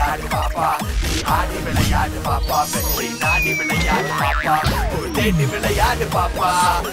விளையாடு பாப்பா நீ ஆடி விளையாடு பாப்பா வெற்றி நாடி விளையாடு பாப்பா ஒரு தேடி விளையாடு பாப்பா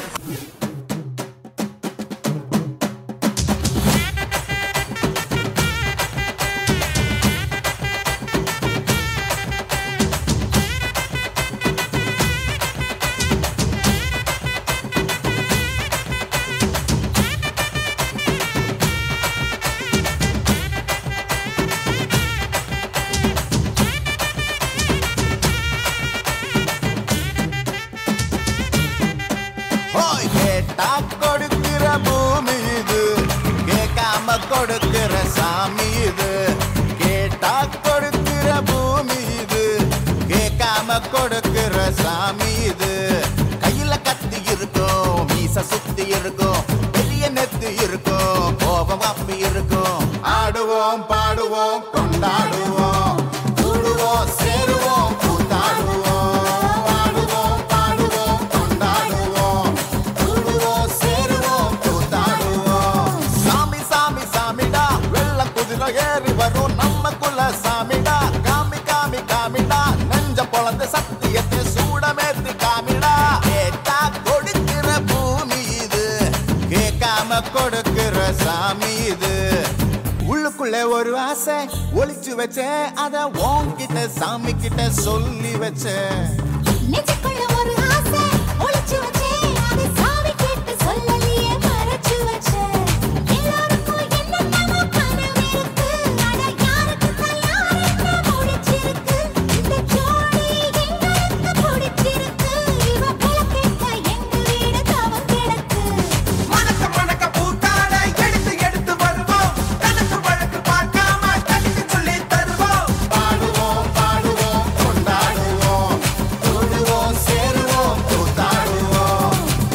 ஹோய் கேட்டா கொடுக்கிற பூமி இது கேட்காம கொடுக்கிற சாமி இது கேட்டா கொடுக்கிற பூமி இது கேட்காம கொடுக்கிற சாமி இது கையில கத்தி இருக்கும் மீச சுத்தி இருக்கும் பெரிய நெத்து இருக்கும் கோபம் அப்பி இருக்கும் ஆடுவோம் பாடுவோம் கொண்டாடுவோம் கூடுவோம் சேருவோம் கூத்தாடுவோம் ஆடுவோம் பாடுவோம் கொண்டாடுவோம் கூடுவோம் சேருவோம் கூத்தாடுவோம் சாமி சாமி சாமிடா வெள்ள குதிரை ஏறி வரும் நம்ம குல சாமிடா காமி காமி காமிடா நெஞ்ச பொழந்த சத்தியத்தை சூடமேத்தி காமிடா கேட்டா கொடுக்கிற பூமி இது கேட்காம கொடுக்கிற சாமி இது உள்ளுக்குள்ள ஒரு ஆசை ஒளிச்சு வச்சேன் அத உன்கிட்ட சாமி கிட்ட சொல்லி வச்சேன் நெஞ்சுக்குள்ள ஒரு ஆசை ஒளிச்சு வச்சேன் அதை சாமி கேட்டு சொல்லலையே மறைச்சு வச்சேன் எல்லாருக்கும் என்னென்னமோ கனவு இருக்கு ஆனா யாருக்கு கல்யாணம் என்ன முடிச்சிருக்கு இந்த ஜோடி எங்களுக்கு பிடிச்சிருக்கு இவ விளக்கேத்த எங்க வீடு தவம் கிடக்கு மணக்க மணக்க பூத்தாட எடுத்து எடுத்து வருவோம் கணக்கு வழக்கு பார்க்காம கணித்து சொல்லி தருவோம் பாடுவோம் பாடுவோம் கொண்டாடுவோம் கூடுவோம் சேருவோம் கூத்தாடுவோம்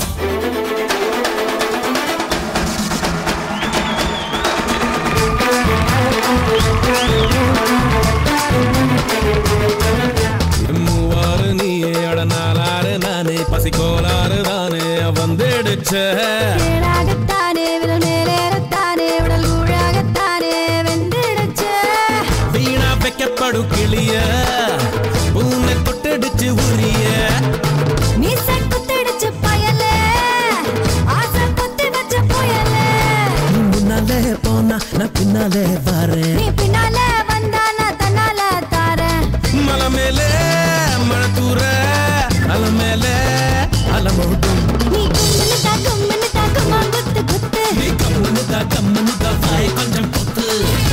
மூவாறு நீயே அடனாலாறு நானே பசிக்கோளாறு தானே வந்துடுச்ச நேராகத்தானே விரல் மேலேறத்தானே விடல் கூழாகத்தானே வெந்திடுச்சு வீணா வைக்கப்படும் கிளிய பூனை தொட்டடிச்சு உரிய மீச குத்திடுச்சு பயலே ஆசை குத்தி வச்ச புயலே நீ முன்னாலே போனா நான் பின்னாலே வரேன் நீ பின்னால வந்தா நான் தன்னால தாரேன் மலை மேலே மழை தூர அல மேலே அலமோட்டும் நீ கும்முன்னு தா கும்முன்னு தா கும்மா குத்து குத்து நீ கம்முன்னு தான் கம்முன்னு தான் வாய் கொஞ்சம் பொத்து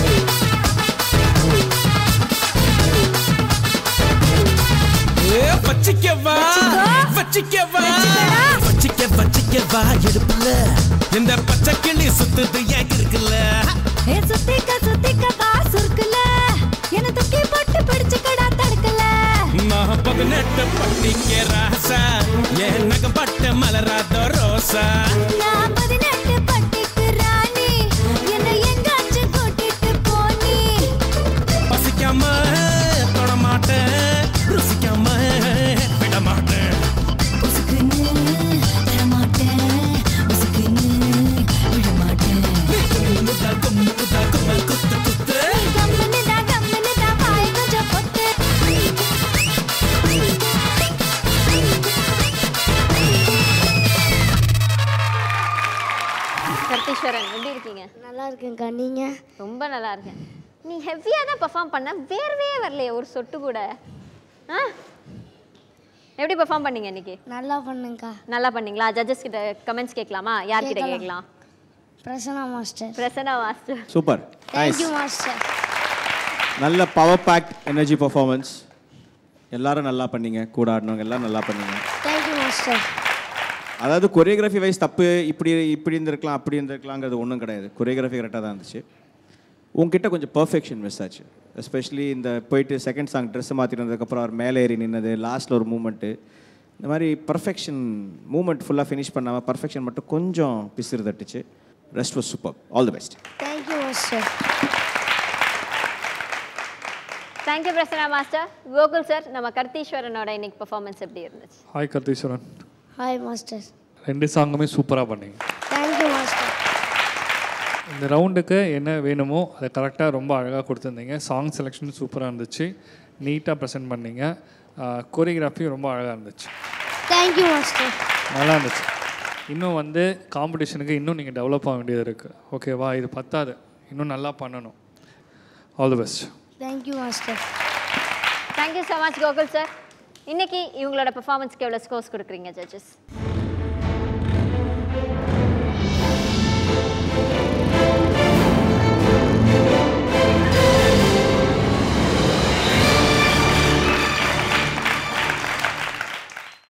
ஏ, வச்சிக்கவா வச்சிக்கவா வச்சிக்க வச்சிக்கவா இடுப்புல இந்த பச்சை கிளி சுத்துது ஏன் இருக்குல்ல ஏ சுத்திக்க சுத்திக்க வா சுருக்குல என்ன தூக்கி போட்டு பிடிச்சுக்கடா தடுக்கல நான் பதினெட்டு பட்டிக்க ராசா என் நகம் பட்ட மலராத ரோசா நான் பதினெட்டு பட்டிக்கு ராணி என்னை எங்காச்சும் கூட்டிட்டு போனி பசிக்காம தொட மாட்டேன் ருசிக்காம விட மாட்டேன் உசுக்குன்னு தரமாட்டேன் உசுக்குன்னு விடமாட்டேன் முத்தா கும்மு முத்தா கும்மல் குத்து குத்து கம்முன்னு தான் கம்முன்னு தான் வாய் கொஞ்சம் பொத்து சர்த்தீஸ்வரன் எப்படி இருக்கீங்க நல்லா இருக்கேன்க்கா நீங்க ரொம்ப நல்லா இருக்கேன் நீ ஹெவியாக தான் பெர்ஃபார்ம் பண்ண வேர்வே வரலையே ஒரு சொட்டு கூட ஆ எப்படி பெர்ஃபார்ம் பண்ணீங்க இன்னைக்கு நல்லா பண்ணுங்கக்கா நல்லா பண்ணீங்களா ஜட்ஜஸ் கிட்ட கமெண்ட்ஸ் கேட்கலாமா யார்கிட்ட கேட்கலாம். கேட்கலாம் Prasanna master Prasanna master super nice thank you master நல்ல பவர் பேக் எனர்ஜி பர்ஃபார்மன்ஸ் எல்லாரும் நல்லா பண்ணீங்க கூட ஆடினவங்க எல்லாம் நல்லா பண்ணீங்க தேங்க்யூ மாஸ்டர் அதாவது கொரியோகிராஃபி வைஸ் தப்பு இப்படி இப்படி இருந்திருக்கலாம் அப்படி இருந்திருக்கலாங்கிறது ஒன்றும் கிடையாது கொரியோகிராஃபி கரெக்டாக தான் இருந்துச்சு உங்ககிட்ட கொஞ்சம் பர்ஃபெக்ஷன் மிஸ் ஆச்சு எஸ்பெஷலி இந்த போயிட்டு செகண்ட் சாங் ட்ரெஸ் மாற்றினதுக்கப்புறம் அவர் மேலே ஏறி நின்னது லாஸ்ட்டில் ஒரு மூமெண்ட்டு இந்த மாதிரி பர்ஃபெக்ஷன் மூமெண்ட் ஃபுல்லாக ஃபினிஷ் பண்ணாமல் பர்ஃபெக்ஷன் மட்டும் கொஞ்சம் பிசிறு தட்டுச்சு rest was super all the best thank you master thank you Prasanna master Gokul sir நம்ம கர்த்தீஸ்வரனோட இன்னைக்கு பெர்ஃபார்மன்ஸ் எப்படி இருந்துச்சு ஹாய் கர்த்தீஸ்வரன் ஹாய் மாஸ்டர் ரெண்டு சாங்குமே சூப்பராக பண்ணீங்க தேங்க்யூ மாஸ்டர் இந்த ரவுண்டுக்கு என்ன வேணுமோ அதை கரெக்டாக ரொம்ப அழகாக கொடுத்துருந்தீங்க சாங் செலெக்ஷன் சூப்பராக இருந்துச்சு நீட்டாக ப்ரெசென்ட் பண்ணீங்க கோரியோகிராஃபி ரொம்ப அழகாக இருந்துச்சு தேங்க்யூ மாஸ்டர் நல்லா இருந்துச்சு இன்னும் வந்து காம்படிஷனுக்கு இன்னும் நீங்கள் டெவலப் ஆக வேண்டியது இருக்குது ஓகேவா இது பத்தாது இன்னும் நல்லா பண்ணணும் all the best thank you master thank you so much Gokul sir இன்னைக்கு இவங்களோட பெர்ஃபார்மன்ஸ்க்கு எவ்வளோ ஸ்கோர்ஸ் கொடுக்குறீங்க ஜட்ஜஸ்